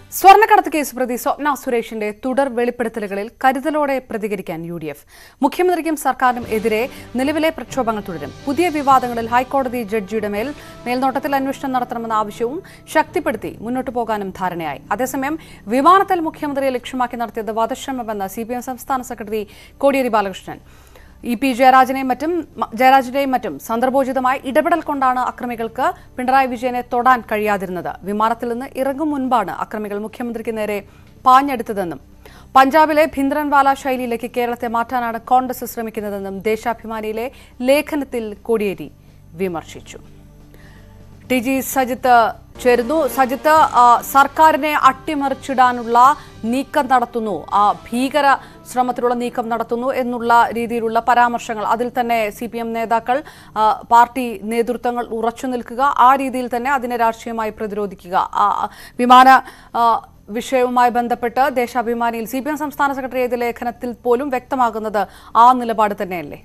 സ്വർണ്ണക്കടത്ത് കേസ് പ്രതി സ്വപ്ന സുരേഷിന്റെ തുടർ വെളിപ്പെടുത്തലുകളിൽ കരുതലോടെ പ്രതികരിക്കാൻ യു ഡി എഫ് മുഖ്യമന്ത്രിക്കും സർക്കാരിനും എതിരെ നിലവിലെ പ്രക്ഷോഭങ്ങൾ തുടരും പുതിയ വിവാദങ്ങളിൽ ഹൈക്കോടതി ജഡ്ജിയുടെ മേൽ മേൽനോട്ടത്തിൽ അന്വേഷണം നടത്തണമെന്ന ആവശ്യവും ശക്തിപ്പെടുത്തി മുന്നോട്ടു പോകാനും ധാരണയായി അതേസമയം വിമാനത്തിൽ മുഖ്യമന്ത്രിയെ ലക്ഷ്യമാക്കി നടത്തിയത് വധശ്രമമെന്ന് സി സംസ്ഥാന secretary Kodiyeri Balakrishnan E P ജയരാജനെയും മറ്റും മ- ജയരാജന്റെയും മറ്റും സന്ദർഭോചിതമായ ഇടപെടൽ കൊണ്ടാണ് അക്രമികൾക്ക് പിണറായി വിജയനെ തൊടാൻ കഴിയാതിരുന്നത് വിമാനത്തിൽ നിന്ന് ഇറങ്ങും മുൻപാണ് അക്രമികൾ മുഖ്യമന്ത്രിക്ക് നേരെ പാഞ്ഞെടുത്തതെന്നും പഞ്ചാബിലെ ഭിന്ദ്രൻവാല ശൈലിയിലേക്ക് കേരളത്തെ മാറ്റാനാണ് കോൺഗ്രസ് ശ്രമിക്കുന്നതെന്നും ദേശാഭിമാനിയിലെ ലേഖനത്തിൽ കോടിയേരി വിമർശിച്ചു ടി ജി സജിത്ത് ചേരുന്നു സജിത്ത് ആ, സർക്കാരിനെ അട്ടിമറിച്ചിടാനുള്ള നീക്കം നടത്തുന്നു ആ ഭീകര ശ്രമത്തിലുള്ള നീക്കം നടത്തുന്നു എന്നുള്ള രീതിയിലുള്ള പരാമർശങ്ങൾ അതിൽ തന്നെ സി പി എം നേതാക്കൾ ആ, പാർട്ടി നേതൃത്വങ്ങൾ ഉറച്ചു നിൽക്കുക ആ രീതിയിൽ തന്നെ അതിനെ രാഷ്ട്രീയമായി പ്രതിരോധിക്കുക ആ, വിമാന ആ, വിഷയവുമായി ബന്ധപ്പെട്ട് ദേശാഭിമാനിയിൽ സി പി എം സംസ്ഥാന സെക്രട്ടറി എഴുതിയ ലേഖനത്തിൽ പോലും വ്യക്തമാകുന്നത് ആ നിലപാട് തന്നെയല്ലേ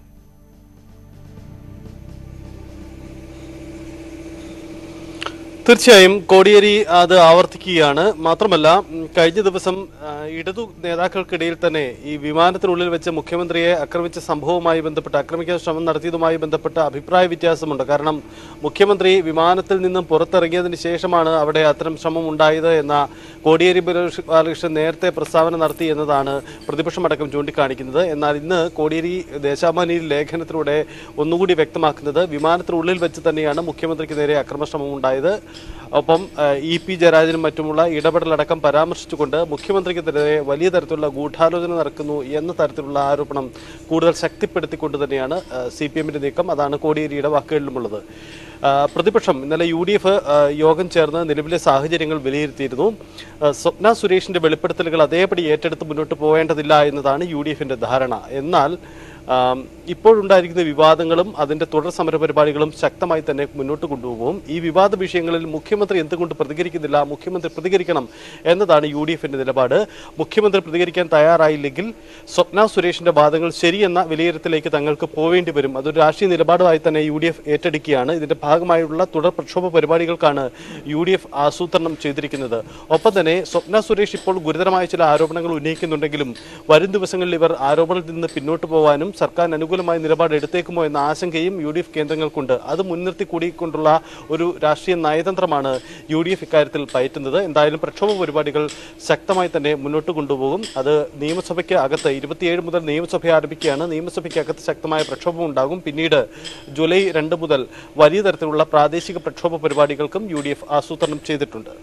തീർച്ചയായും കോടിയേരി അത് ആവർത്തിക്കുകയാണ് മാത്രമല്ല ഉം, കഴിഞ്ഞ ദിവസം ആ, ഇടതു നേതാക്കൾക്കിടയിൽ തന്നെ ഈ വിമാനത്തിനുള്ളിൽ വെച്ച് മുഖ്യമന്ത്രിയെ ആക്രമിച്ച സംഭവവുമായി ബന്ധപ്പെട്ട് ആക്രമിക്കാൻ ശ്രമം നടത്തിയതുമായി ബന്ധപ്പെട്ട അഭിപ്രായ വ്യത്യാസമുണ്ട് കാരണം മുഖ്യമന്ത്രി വിമാനത്തിൽ നിന്നും പുറത്തിറങ്ങിയതിന് ശേഷമാണ് അവിടെ അത്തരം ശ്രമം ഉണ്ടായത് എന്ന കോടിയേരി ബാലകൃഷ്ണ- ബാലകൃഷ്ണൻ നേരത്തെ പ്രസ്താവന നടത്തി എന്നതാണ് പ്രതിപക്ഷമടക്കം ചൂണ്ടിക്കാണിക്കുന്നത് എന്നാൽ ഇന്ന് കോടിയേരി ദേശാഭിമാനിയിൽ ലേഖനത്തിലൂടെ ഒന്നുകൂടി വ്യക്തമാക്കുന്നത് വിമാനത്തിനുള്ളിൽ വെച്ച് തന്നെയാണ് മുഖ്യമന്ത്രിക്ക് നേരെ അക്രമശ്രമം ഉണ്ടായത് ഒപ്പം ഏഹ്, ഇ പി ജയരാജനും മറ്റുമുള്ള ഇടപെടലടക്കം പരാമർശിച്ചുകൊണ്ട് മുഖ്യമന്ത്രിക്കെതിരെ വലിയ തരത്തിലുള്ള ഗൂഢാലോചന നടക്കുന്നു എന്ന തരത്തിലുള്ള ആരോപണം കൂടുതൽ ശക്തിപ്പെടുത്തിക്കൊണ്ട് തന്നെയാണ് സി പി എമ്മിന്റെ നീക്കം അതാണ് കോടിയേരിയുടെ വാക്കുകളിലുമുള്ളത് ആ, പ്രതിപക്ഷം ഇന്നലെ യു ഡി എഫ് യോഗം ചേർന്ന് നിലവിലെ സാഹചര്യങ്ങൾ വിലയിരുത്തിയിരുന്നു ആ, സ്വപ്ന സുരേഷിന്റെ വെളിപ്പെടുത്തലുകൾ അതേപടി ഏറ്റെടുത്ത് മുന്നോട്ട് പോകേണ്ടതില്ല എന്നതാണ് യു ഡി എഫിന്റെ ധാരണ എന്നാൽ ആം, ഇപ്പോഴുണ്ടായിരിക്കുന്ന വിവാദങ്ങളും അതിന്റെ തുടർ സമര പരിപാടികളും ശക്തമായി തന്നെ മുന്നോട്ട് കൊണ്ടുപോകും ഈ വിവാദ വിഷയങ്ങളിൽ മുഖ്യമന്ത്രി എന്തുകൊണ്ട് പ്രതികരിക്കുന്നില്ല മുഖ്യമന്ത്രി പ്രതികരിക്കണം എന്നതാണ് യു ഡി എഫിന്റെ നിലപാട് മുഖ്യമന്ത്രി പ്രതികരിക്കാൻ തയ്യാറായില്ലെങ്കിൽ സ്വപ്ന സുരേഷിന്റെ വാദങ്ങൾ ശരിയെന്ന വിലയിരുത്തലേക്ക് തങ്ങൾക്ക് പോവേണ്ടി വരും അതൊരു രാഷ്ട്രീയ നിലപാടുമായി തന്നെ യു ഡി എഫ് ഏറ്റെടുക്കുകയാണ് ഇതിന്റെ ഭാഗമായുള്ള തുടർ പ്രക്ഷോഭ പരിപാടികൾക്കാണ് യു ഡി എഫ് ആസൂത്രണം ചെയ്തിരിക്കുന്നത് ഒപ്പം തന്നെ സ്വപ്ന സുരേഷ് ഇപ്പോൾ ഗുരുതരമായ ചില ആരോപണങ്ങൾ ഉന്നയിക്കുന്നുണ്ടെങ്കിലും വരും ദിവസങ്ങളിൽ ഇവർ ആരോപണത്തിൽ നിന്ന് പിന്നോട്ട് പോകാനും സർക്കാരിന് അനുകൂലമായ നിലപാട് എടുത്തേക്കുമോ എന്ന ആശങ്കയും യു ഡി എഫ് കേന്ദ്രങ്ങൾക്കുണ്ട് അത് മുൻനിർത്തി കൂടിക്കൊണ്ടുള്ള ഒരു രാഷ്ട്രീയ നയതന്ത്രമാണ് യു ഡി എഫ് ഇക്കാര്യത്തിൽ പയറ്റുന്നത് എന്തായാലും പ്രക്ഷോഭ പരിപാടികൾ ശക്തമായി തന്നെ മുന്നോട്ട് കൊണ്ടുപോകും അത് നിയമസഭയ്ക്ക് അകത്ത് ഇരുപത്തിയേഴ് മുതൽ നിയമസഭ ആരംഭിക്കുകയാണ് നിയമസഭയ്ക്ക് അകത്ത് ശക്തമായ പ്രക്ഷോഭം ഉണ്ടാകും പിന്നീട് ജൂലൈ രണ്ട് മുതൽ വലിയ തരത്തിലുള്ള പ്രാദേശിക പ്രക്ഷോഭ പരിപാടികൾക്കും യു ഡി എഫ് ആസൂത്രണം ചെയ്തിട്ടുണ്ട്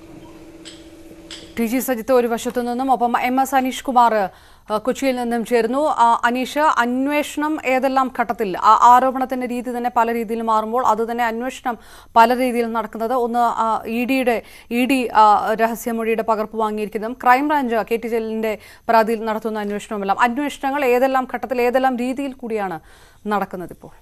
ടി ജി സജിത്ത് ഒരു വശത്തു നിന്നും ഒപ്പം എം എസ് അനീഷ് കുമാർ ആ, കൊച്ചിയിൽ നിന്നും ചേർന്നു ആ, അനീഷ് അന്വേഷണം ഏതെല്ലാം ഘട്ടത്തിൽ ആ ആരോപണത്തിന്റെ രീതി തന്നെ പല രീതിയിൽ മാറുമ്പോൾ അത് തന്നെ അന്വേഷണം പല രീതിയിൽ നടക്കുന്നത് ഒന്ന് ഇ ഡിയുടെ ഇ ഡി രഹസ്യമൊഴിയുടെ പകർപ്പ് വാങ്ങിയിരിക്കുന്നതും ക്രൈംബ്രാഞ്ച് കെ ടി ജലീലിന്റെ പരാതിയിൽ നടത്തുന്ന അന്വേഷണവുമെല്ലാം അന്വേഷണങ്ങൾ ഏതെല്ലാം ഘട്ടത്തിൽ ഏതെല്ലാം രീതിയിൽ കൂടിയാണ് നടക്കുന്നത് ഇപ്പോൾ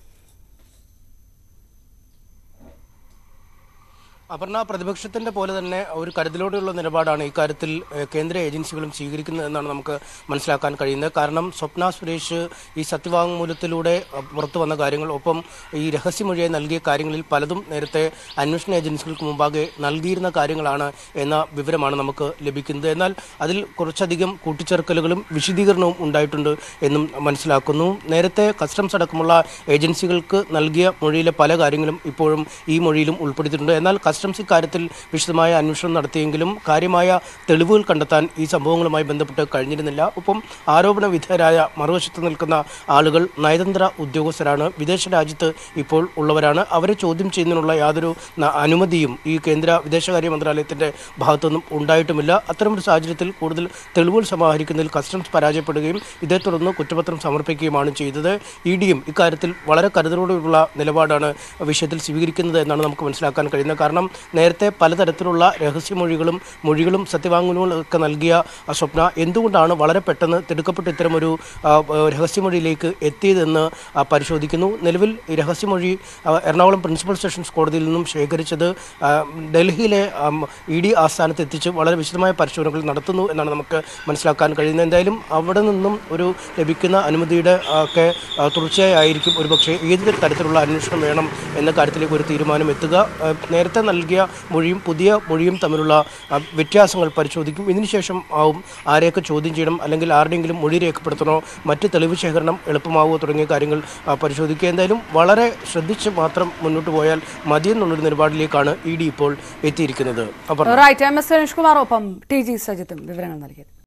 അപർണ പ്രതിപക്ഷത്തിന്റെ പോലെ തന്നെ ഒരു കരുതലോടെയുള്ള നിലപാടാണ് ഇക്കാര്യത്തിൽ ഏഹ്, കേന്ദ്ര ഏജൻസികളും സ്വീകരിക്കുന്നത് എന്നാണ് നമുക്ക് മനസ്സിലാക്കാൻ കഴിയുന്നത് കാരണം സ്വപ്ന സുരേഷ് ഈ സത്യവാങ്മൂലത്തിലൂടെ അഹ്, പുറത്തു വന്ന കാര്യങ്ങൾ ഒപ്പം ഈ രഹസ്യമൊഴിയായി നൽകിയ കാര്യങ്ങളിൽ പലതും നേരത്തെ അന്വേഷണ ഏജൻസികൾക്ക് മുമ്പാകെ നൽകിയിരുന്ന കാര്യങ്ങളാണ് എന്ന വിവരമാണ് നമുക്ക് ലഭിക്കുന്നത് എന്നാൽ അതിൽ കുറച്ചധികം കൂട്ടിച്ചേർക്കലുകളും വിശദീകരണവും ഉണ്ടായിട്ടുണ്ട് എന്നും മനസ്സിലാക്കുന്നു നേരത്തെ കസ്റ്റംസ് അടക്കമുള്ള ഏജൻസികൾക്ക് നൽകിയ മൊഴിയിലെ പല കാര്യങ്ങളും ഇപ്പോഴും ഈ മൊഴിയിലും ഉൾപ്പെടുത്തിയിട്ടുണ്ട് എന്നാൽ കസ്റ്റംസ് ഇക്കാര്യത്തിൽ വിശദമായ അന്വേഷണം നടത്തിയെങ്കിലും കാര്യമായ തെളിവുകൾ കണ്ടെത്താൻ ഈ സംഭവങ്ങളുമായി ബന്ധപ്പെട്ട് കഴിഞ്ഞിരുന്നില്ല ഒപ്പം ആരോപണ വിധേയരായ മറുവശത്ത് നിൽക്കുന്ന ആളുകൾ നയതന്ത്ര ഉദ്യോഗസ്ഥരാണ് വിദേശ രാജ്യത്ത് ഇപ്പോൾ ഉള്ളവരാണ് അവരെ ചോദ്യം ചെയ്യുന്നതിനുള്ള യാതൊരു ന- അനുമതിയും ഈ കേന്ദ്ര വിദേശകാര്യ മന്ത്രാലയത്തിന്റെ ഭാഗത്തുനിന്നും ഉണ്ടായിട്ടുമില്ല അത്തരമൊരു സാഹചര്യത്തിൽ കൂടുതൽ തെളിവുകൾ സമാഹരിക്കുന്നതിൽ കസ്റ്റംസ് പരാജയപ്പെടുകയും ഇതേ തുടർന്ന് കുറ്റപത്രം സമർപ്പിക്കുകയുമാണ് ചെയ്തത് ഇ ഡിയും ഇക്കാര്യത്തിൽ വളരെ കരുതലോടെയുള്ള നിലപാടാണ് വിഷയത്തിൽ സ്വീകരിക്കുന്നത് എന്നാണ് നമുക്ക് മനസ്സിലാക്കാൻ കഴിയുന്നത് കാരണം നേരത്തെ പലതരത്തിലുള്ള രഹസ്യമൊഴികളും മൊഴികളും സത്യവാങ്മൂലങ്ങളും ഒക്കെ നൽകിയ ആ സ്വപ്ന എന്തുകൊണ്ടാണ് വളരെ പെട്ടെന്ന് തിടുക്കപ്പെട്ട് ഇത്തരമൊരു ആ, ആ, രഹസ്യമൊഴിയിലേക്ക് എത്തിയതെന്ന് ആ, പരിശോധിക്കുന്നു നിലവിൽ ഈ രഹസ്യമൊഴി ആ, എറണാകുളം പ്രിൻസിപ്പൽ സെഷൻസ് കോടതിയിൽ നിന്നും ശേഖരിച്ചത് ആ, ഡൽഹിയിലെ ഇ ഡി ആസ്ഥാനത്ത് എത്തിച്ച് വളരെ വിശദമായ പരിശോധനകൾ നടത്തുന്നു എന്നാണ് നമുക്ക് മനസ്സിലാക്കാൻ കഴിയുന്നത് എന്തായാലും അവിടെ നിന്നും ഒരു ലഭിക്കുന്ന അനുമതിയുടെ ആ, ഒക്കെ ആ, തുടർച്ചയായിരിക്കും ഒരുപക്ഷെ ഏത് തരത്തിലുള്ള അന്വേഷണം വേണം എന്ന കാര്യത്തിലേക്ക് ഒരു തീരുമാനം എത്തുക ആ, നേരത്തെ നൽകിയ നൽകിയ മൊഴിയും പുതിയ മൊഴിയും തമ്മിലുള്ള ആ, വ്യത്യാസങ്ങൾ പരിശോധിക്കും ഇതിനുശേഷം ആവും ആരെയൊക്കെ ചോദ്യം ചെയ്യണം അല്ലെങ്കിൽ ആരുടെയെങ്കിലും മൊഴി രേഖപ്പെടുത്തണോ മറ്റ് തെളിവ് ശേഖരണം എളുപ്പമാവുമോ തുടങ്ങിയ കാര്യങ്ങൾ ആ, പരിശോധിക്കുക എന്തായാലും വളരെ ശ്രദ്ധിച്ച് മാത്രം മുന്നോട്ട് പോയാൽ മതിയെന്നുള്ളൊരു നിലപാടിലേക്കാണ് ഇ ഡി ഇപ്പോൾ എത്തിയിരിക്കുന്നത് അപ്പോൾ right M S Suresh Kumar ഒപ്പം ടി ജി സജിത്തും വിവരങ്ങൾ നൽകിയത്